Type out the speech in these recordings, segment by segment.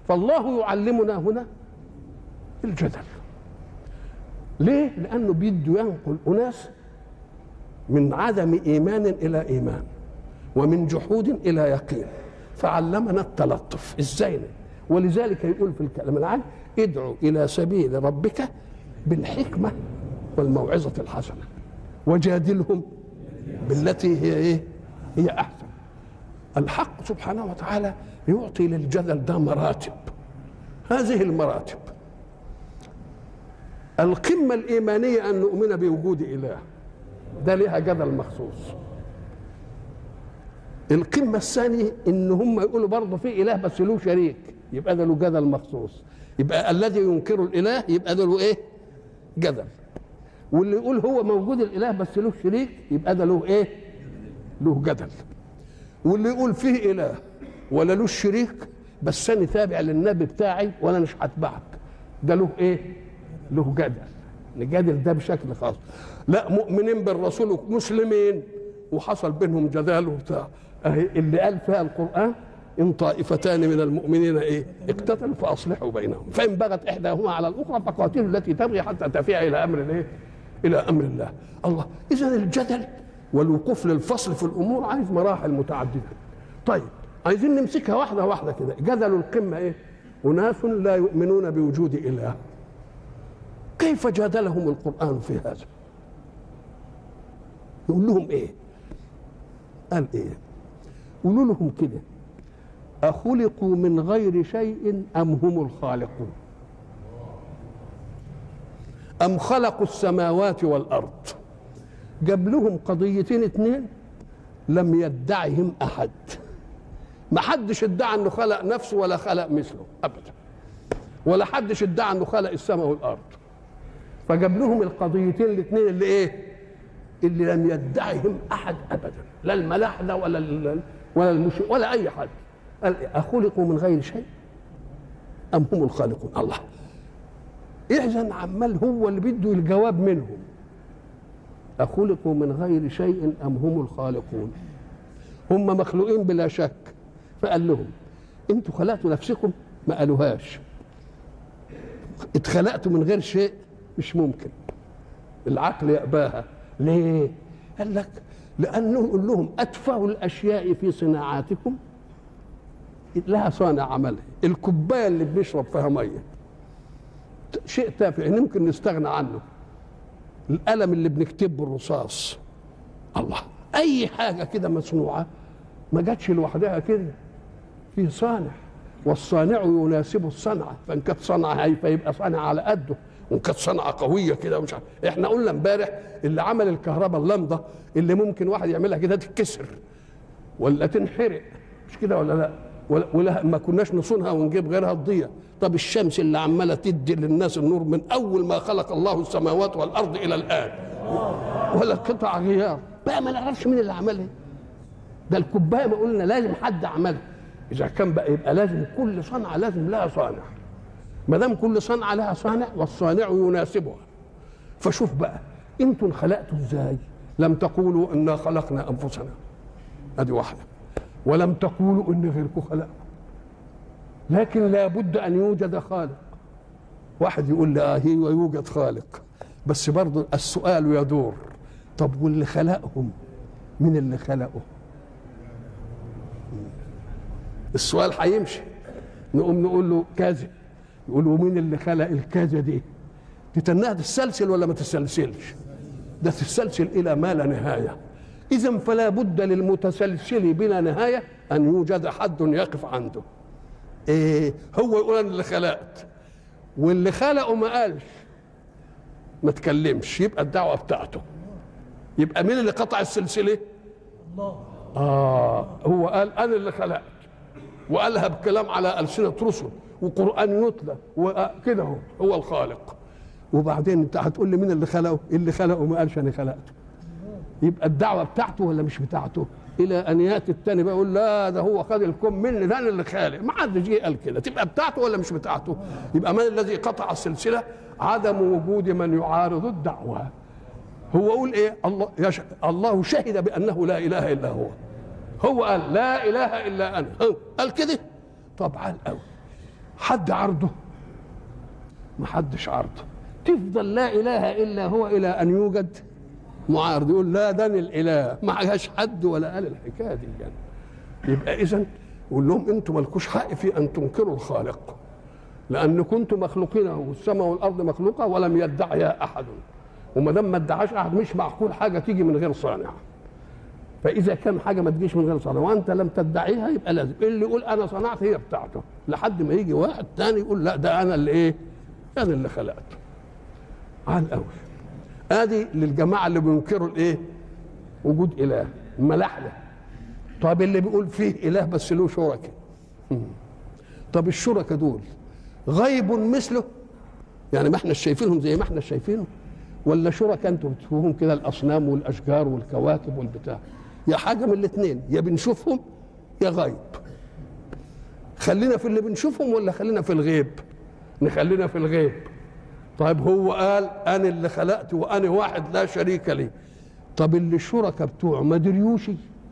فالله يعلمنا هنا الجدل ليه لانه بده ينقل اناس من عدم ايمان الى ايمان ومن جحود الى يقين فعلمنا التلطف ازاي ولذلك يقول في الكلام العام ادعو الى سبيل ربك بالحكمه والموعظه الحسنه وجادلهم بالتي هي ايه هي احسن الحق سبحانه وتعالى يعطي للجدل ده مراتب هذه المراتب القمة الإيمانية أن نؤمن بوجود إله ده ليها جدل مخصوص القمة الثانية إن هم يقولوا برضه في إله بس له شريك يبقى ده له جدل مخصوص يبقى الذي ينكر الإله يبقى ده له إيه؟ جدل واللي يقول هو موجود الإله بس له شريك يبقى ده له إيه؟ له جدل واللي يقول فيه إله ولا له شريك بس أنا تابع للنبي بتاعي وأنا مش هتبعك ده له إيه؟ له جدل نجادل ده بشكل خاص لا مؤمنين بالرسول ومسلمين وحصل بينهم جدال وبتاع اهي اللي قال فيها القران ان طائفتان من المؤمنين ايه اقتتلوا فاصلحوا بينهم فان بغت احداهما على الاخرى فقاتلوا التي تبغي حتى تفيء الى امر الايه الى امر الله الله اذا الجدل والوقوف للفصل في الامور عايز مراحل متعدده طيب عايزين نمسكها واحده واحده كده جدل القمه ايه اناس لا يؤمنون بوجود اله كيف جادلهم القرآن في هذا يقول لهم ايه قال ايه قولوا لهم كده أخلقوا من غير شيء أم هم الخالقون أم خلقوا السماوات والأرض جاب لهم قضيتين اتنين لم يدعهم أحد ما حدش ادعى انه خلق نفسه ولا خلق مثله ابدا ولا حدش ادعى انه خلق السماء والارض فجاب لهم القضيتين الاثنين اللي ايه اللي لم يدعهم احد ابدا لا الملاحده ولا ال ولا المش ولا اي حد قال اخلقوا من غير شيء ام هم الخالقون الله اذا عمال هو اللي بده الجواب منهم اخلقوا من غير شيء ام هم الخالقون هم مخلوقين بلا شك فقال لهم انتوا خلقتوا نفسكم ما قالوهاش اتخلقتوا من غير شيء مش ممكن العقل يأباها ليه قال لك لأنه يقول لهم أتفه الأشياء في صناعاتكم لها صانع عملها الكوباية اللي بنشرب فيها مية شيء تافه ممكن نستغنى عنه القلم اللي بنكتب بالرصاص الله أي حاجة كده مصنوعة ما جاتش لوحدها كده في صانع والصانع يناسب الصنعة فإن كانت صنعة هايفة يبقى صانع على قده وان كانت صنعه قويه كده ومش عارف احنا قلنا امبارح اللي عمل الكهرباء اللمضه اللي ممكن واحد يعملها كده تتكسر ولا تنحرق مش كده ولا لا ولا, ولا ما كناش نصونها ونجيب غيرها تضيع طب الشمس اللي عماله تدي للناس النور من اول ما خلق الله السماوات والارض الى الان ولا قطع غيار بقى ما نعرفش مين اللي عملها ده الكوبايه ما قلنا لازم حد عملها اذا كان بقى يبقى لازم كل صنعه لازم لها صانع ما دام كل صنعه لها صانع والصانع يناسبها فشوف بقى انتم خلقتوا ازاي لم تقولوا انا خلقنا انفسنا ادي واحده ولم تقولوا ان غيركم خلق لكن لابد ان يوجد خالق واحد يقول لا هي ويوجد خالق بس برضه السؤال يدور طب واللي خلقهم من اللي خلقه السؤال هيمشي نقوم نقول له كذا يقول ومين اللي خلق الكذا دي تتنها تتسلسل ولا ما تتسلسلش ده تتسلسل الى ما لا نهايه اذا فلا بد للمتسلسل بلا نهايه ان يوجد حد يقف عنده ايه هو يقول انا اللي خلقت واللي خلقه ما قالش ما تكلمش يبقى الدعوه بتاعته يبقى مين اللي قطع السلسله الله اه هو قال انا اللي خلقت وقالها بكلام على السنه رسل وقران يتلى وكده هو هو الخالق وبعدين انت هتقول لي مين اللي خلقه اللي خلقه ما قالش انا خلقته يبقى الدعوه بتاعته ولا مش بتاعته الى ان ياتي الثاني بقى يقول لا ده هو خد الكم مني ده انا اللي خالق ما حدش جه قال كده تبقى بتاعته ولا مش بتاعته يبقى من الذي قطع السلسله عدم وجود من يعارض الدعوه هو يقول ايه الله يش... الله شهد بانه لا اله الا هو هو قال لا اله الا انا قال كده طب عال قوي حد عرضه ما حدش عرضه تفضل لا اله الا هو الى ان يوجد معارض يقول لا ده أنا الاله ما عاش حد ولا قال الحكايه دي يعني. يبقى اذا يقول لهم انتم مالكوش حق في ان تنكروا الخالق لان كنتم مخلوقين والسماء والارض مخلوقه ولم يدعيها احد وما دام ما ادعاش احد مش معقول حاجه تيجي من غير صانع فاذا كان حاجه ما تجيش من غير صانع وانت لم تدعيها يبقى لازم اللي يقول انا صنعت هي بتاعته لحد ما يجي واحد تاني يقول لا ده انا اللي ايه انا اللي خلقته على الاول ادي للجماعه اللي بينكروا الايه وجود اله الملاحده طب اللي بيقول فيه اله بس له شركاء طب الشركاء دول غيب مثله يعني ما احنا شايفينهم زي ما احنا شايفينهم ولا شركاء انتوا بتشوفوهم كده الاصنام والاشجار والكواكب والبتاع يا حاجه من الاثنين يا بنشوفهم يا غيب خلينا في اللي بنشوفهم ولا خلينا في الغيب نخلينا في الغيب طيب هو قال انا اللي خلقت وانا واحد لا شريك لي طب اللي الشركاء بتوعه ما دريوش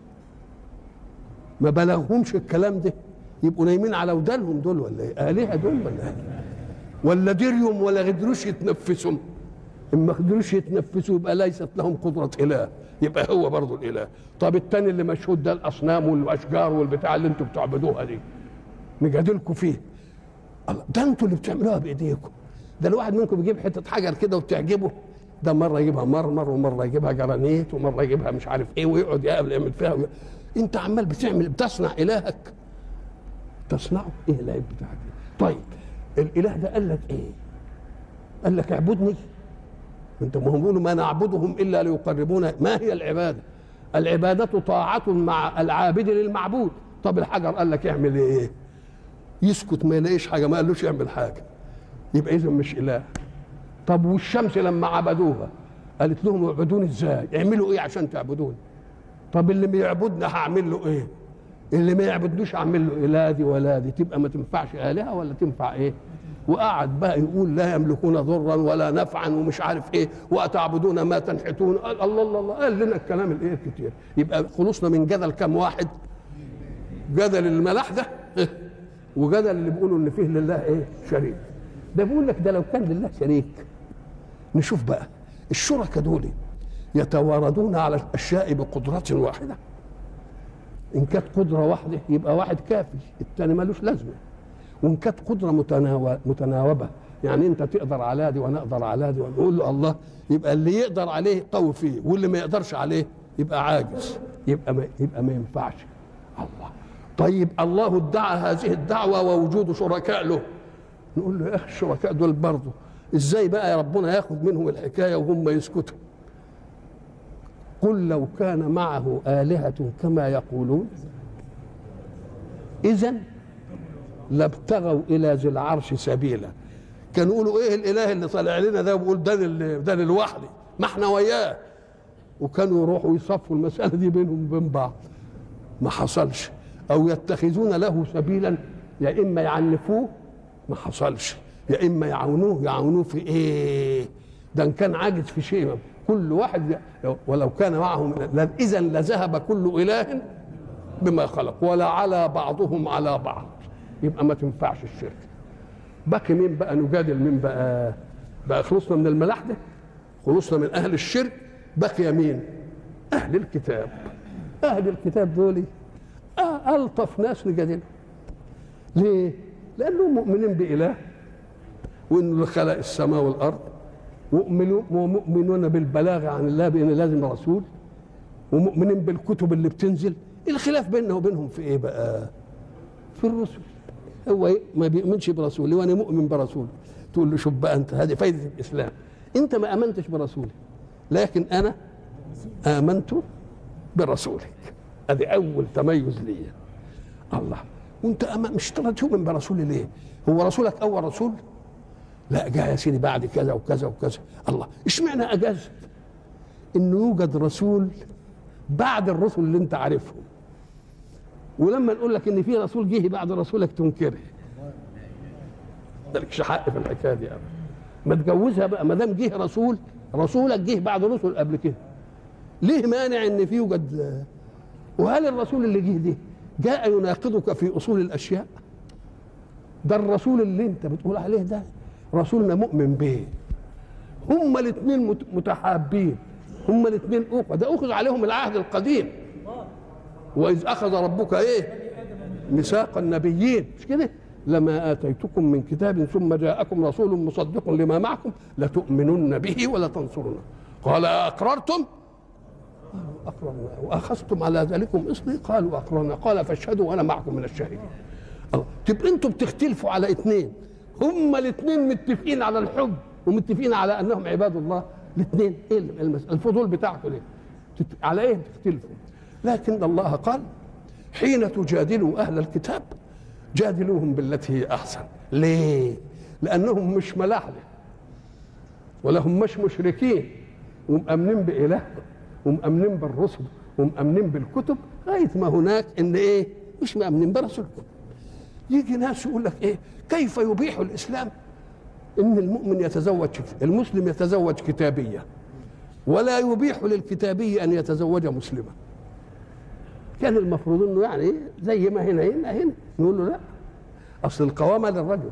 ما بلغهمش الكلام ده يبقوا نايمين على ودانهم دول ولا ايه الهه دول ولا ايه ولا دريهم ولا قدروش يتنفسوا ان ما قدروش يتنفسوا يبقى ليست لهم قدره اله يبقى هو برضه الاله طب التاني اللي مشهود ده الاصنام والاشجار والبتاع اللي انتوا بتعبدوها دي نجادلكم فيه الله ده انتوا اللي بتعملوها بايديكم ده الواحد منكم بيجيب حته حجر كده وتعجبه ده مره يجيبها مرمر ومره يجيبها جرانيت ومره يجيبها مش عارف ايه ويقعد يقابل يعمل فيها وي... انت عمال بتعمل بتصنع الهك تصنعه ايه العيب بتاعك طيب الاله ده قال لك ايه قال لك اعبدني انت ما هم بيقولوا ما نعبدهم الا ليقربونا ما هي العباده العباده طاعه مع العابد للمعبود طب الحجر قال لك اعمل ايه يسكت ما يلاقيش حاجه ما قالوش يعمل حاجه يبقى اذا مش اله طب والشمس لما عبدوها قالت لهم اعبدوني ازاي اعملوا ايه عشان تعبدوني طب اللي بيعبدنا هعمل له ايه اللي ما يعبدوش اعمل له اله دي ولا دي تبقى ما تنفعش الهه ولا تنفع ايه وقعد بقى يقول لا يملكون ضرا ولا نفعا ومش عارف ايه واتعبدون ما تنحتون قال الله الله الله قال لنا الكلام الايه كتير يبقى خلصنا من جدل كم واحد جدل الملاح ده وجدل اللي بيقولوا ان فيه لله ايه شريك ده بيقول لك ده لو كان لله شريك نشوف بقى الشركاء دول يتواردون على الاشياء بقدرة واحدة ان كانت قدرة واحدة يبقى واحد كافي الثاني ملوش لازمة وان كانت قدرة متناوبة متناوبة يعني انت تقدر على دي وانا اقدر على دي ونقول له الله يبقى اللي يقدر عليه قوي فيه واللي ما يقدرش عليه يبقى عاجز يبقى ما يبقى ما ينفعش الله طيب الله ادعى هذه الدعوة ووجود شركاء له نقول له يا اخي الشركاء دول برضه ازاي بقى يا ربنا ياخذ منهم الحكايه وهم يسكتوا قل لو كان معه آلهة كما يقولون إذا لابتغوا إلى ذي العرش سبيلا كانوا يقولوا إيه الإله اللي طالع لنا ده ويقول ده لل- ده لوحدي ما احنا وياه وكانوا يروحوا يصفوا المسألة دي بينهم وبين بعض ما حصلش أو يتخذون له سبيلا يا إما يعنفوه ما حصلش يا اما يعاونوه يعاونوه في ايه ده ان كان عاجز في شيء كل واحد ي- ولو كان معه من اذا لذهب كل اله بما خلق ولا على بعضهم على بعض يبقى ما تنفعش الشرك بقي مين بقى نجادل مين بقى بقى خلصنا من الملاحده خلصنا من اهل الشرك بقي مين اهل الكتاب اهل الكتاب دول آه الطف ناس نجادلهم ليه لانهم مؤمنين باله وانه اللي خلق السماء والارض ومؤمنون ومؤمنون بالبلاغه عن الله بان لازم رسول ومؤمنين بالكتب اللي بتنزل الخلاف بيننا وبينهم في ايه بقى في الرسل هو إيه؟ ما بيؤمنش برسول وانا مؤمن برسول تقول له شوف بقى انت هذه فايده الاسلام انت ما امنتش برسولي لكن انا امنت برسولك هذه اول تميز ليا الله وانت أما مش ترى تؤمن برسول ليه هو رسولك اول رسول لا جاء يا سيدي بعد كذا وكذا وكذا الله اشمعنى اجازت انه يوجد رسول بعد الرسل اللي انت عارفهم ولما نقول لك ان في رسول جه بعد رسولك تنكره مالكش حق في الحكايه دي ابدا ما تجوزها بقى ما دام جه رسول رسولك جه بعد رسل قبل كده ليه مانع ان في يوجد وهل الرسول اللي جه ده جاء يناقضك في اصول الاشياء ده الرسول اللي انت بتقول عليه ده رسولنا مؤمن به هما الاثنين متحابين هما الاثنين اخوه ده اخذ عليهم العهد القديم واذ اخذ ربك ايه ميثاق النبيين مش كده لما اتيتكم من كتاب ثم جاءكم رسول مصدق لما معكم لتؤمنن به ولتنصرنه قال اقررتم اقررنا واخذتم على ذلكم اصلي قالوا اقررنا قال فاشهدوا وانا معكم من الشاهدين تبقى انتم بتختلفوا على اثنين هما الاثنين متفقين على الحب ومتفقين على انهم عباد الله الاثنين ايه المسألة الفضول بتاعكم ليه على ايه بتختلفوا لكن الله قال حين تجادلوا اهل الكتاب جادلوهم بالتي هي احسن ليه لانهم مش ملاحده ولا هم مش مشركين ومأمنين بإله ومأمنين بالرسل ومأمنين بالكتب لغاية ما هناك إن إيه مش مأمنين برسولكم يجي ناس يقول لك إيه كيف يبيح الإسلام إن المؤمن يتزوج المسلم يتزوج كتابية ولا يبيح للكتابي أن يتزوج مسلما كان المفروض انه يعني زي ما هنا هنا هنا نقول له لا اصل القوامه للرجل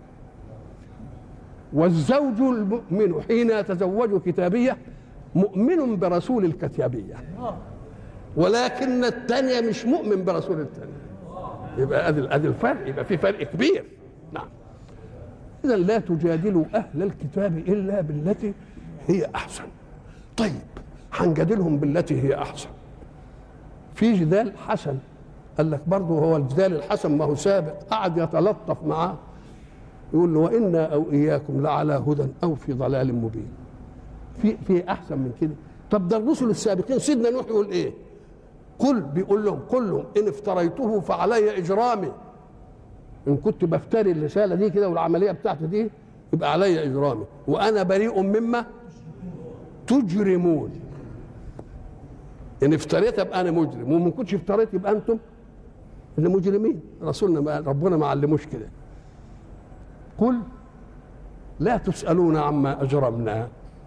والزوج المؤمن حين يتزوج كتابيه مؤمن برسول الكتابيه ولكن الثانيه مش مؤمن برسول الثانيه يبقى ادي ادي الفرق يبقى في فرق كبير نعم اذا لا تجادلوا اهل الكتاب الا بالتي هي احسن طيب هنجادلهم بالتي هي احسن في جدال حسن قال لك برضه هو الجدال الحسن ما هو سابق قعد يتلطف معاه يقول له وانا او اياكم لعلى هدى او في ضلال مبين في في احسن من كده طب ده الرسل السابقين سيدنا نوح يقول ايه قل بيقول لهم قل لهم ان افتريته فعلي اجرامي ان كنت بفتري الرساله دي كده والعمليه بتاعتي دي يبقى علي اجرامي وانا بريء مما تجرمون ان افتريت ابقى انا مجرم وما كنتش افتريت يبقى انتم اللي مجرمين رسولنا ما ربنا ما علموش كده قل لا تسالون عما اجرمنا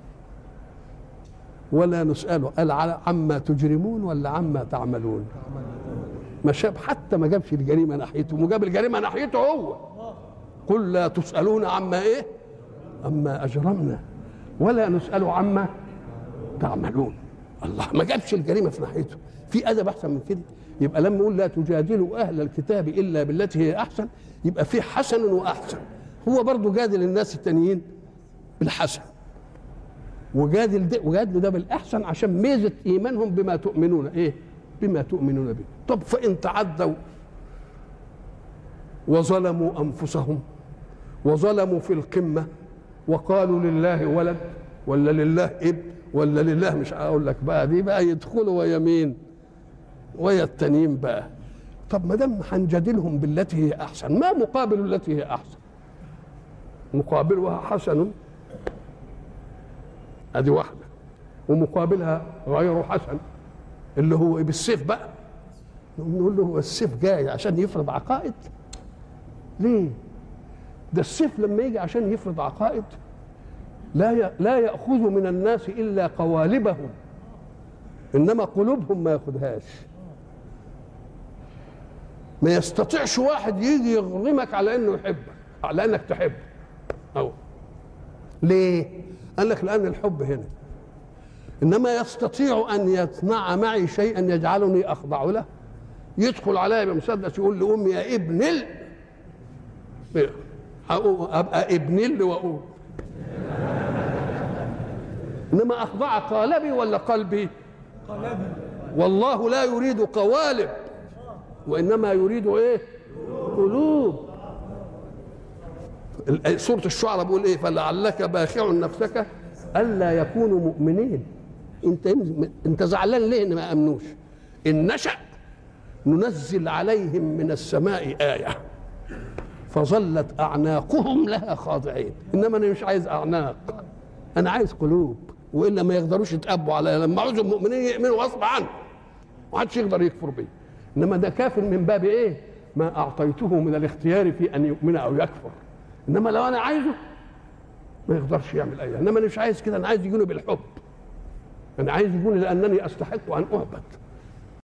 ولا نسأله قال عما تجرمون ولا عما تعملون ما شاب حتى ما جابش الجريمه ناحيته وجاب الجريمه ناحيته هو قل لا تسالون عما ايه عما اجرمنا ولا نسال عما تعملون الله ما جابش الجريمه في ناحيته في ادب احسن من كده يبقى لما يقول لا تجادلوا اهل الكتاب الا بالتي هي احسن يبقى في حسن واحسن هو برضه جادل الناس التانيين بالحسن وجادل ده وجادل ده بالاحسن عشان ميزه ايمانهم بما تؤمنون ايه بما تؤمنون به طب فان تعدوا وظلموا انفسهم وظلموا في القمه وقالوا لله ولد ولا لله ابن ولا لله مش هقول لك بقى دي بقى يدخلوا ويا مين ويا التانيين بقى طب ما دام هنجادلهم بالتي هي احسن ما مقابل التي هي احسن مقابلها حسن ادي واحده ومقابلها غير حسن اللي هو بالسيف بقى نقول له هو السيف جاي عشان يفرض عقائد ليه ده السيف لما يجي عشان يفرض عقائد لا لا ياخذ من الناس الا قوالبهم انما قلوبهم ما ياخذهاش ما يستطيعش واحد يجي يغرمك على انه يحبك على انك تحبه أو ليه قال لك لان الحب هنا انما يستطيع ان يصنع معي شيئا يجعلني اخضع له يدخل عليا بمسدس يقول لامي يا ابن ال ابقى ابن ال واقول انما اخضع قالبي ولا قلبي قالبي والله لا يريد قوالب وانما يريد ايه قلوب سورة الشعراء بيقول ايه فلعلك باخع نفسك الا يكونوا مؤمنين انت انت زعلان ليه ان ما امنوش ان نشا ننزل عليهم من السماء ايه فظلت اعناقهم لها خاضعين انما انا مش عايز اعناق انا عايز قلوب والا ما يقدروش يتابوا على لما عاوزوا المؤمنين يؤمنوا غصب عنه ومحدش يقدر يكفر بيه انما ده كافر من باب ايه ما اعطيته من الاختيار في ان يؤمن او يكفر انما لو انا عايزه ما يقدرش يعمل اي انما انا مش عايز كده انا عايز يجوني بالحب انا عايز يجوني لانني استحق ان اعبد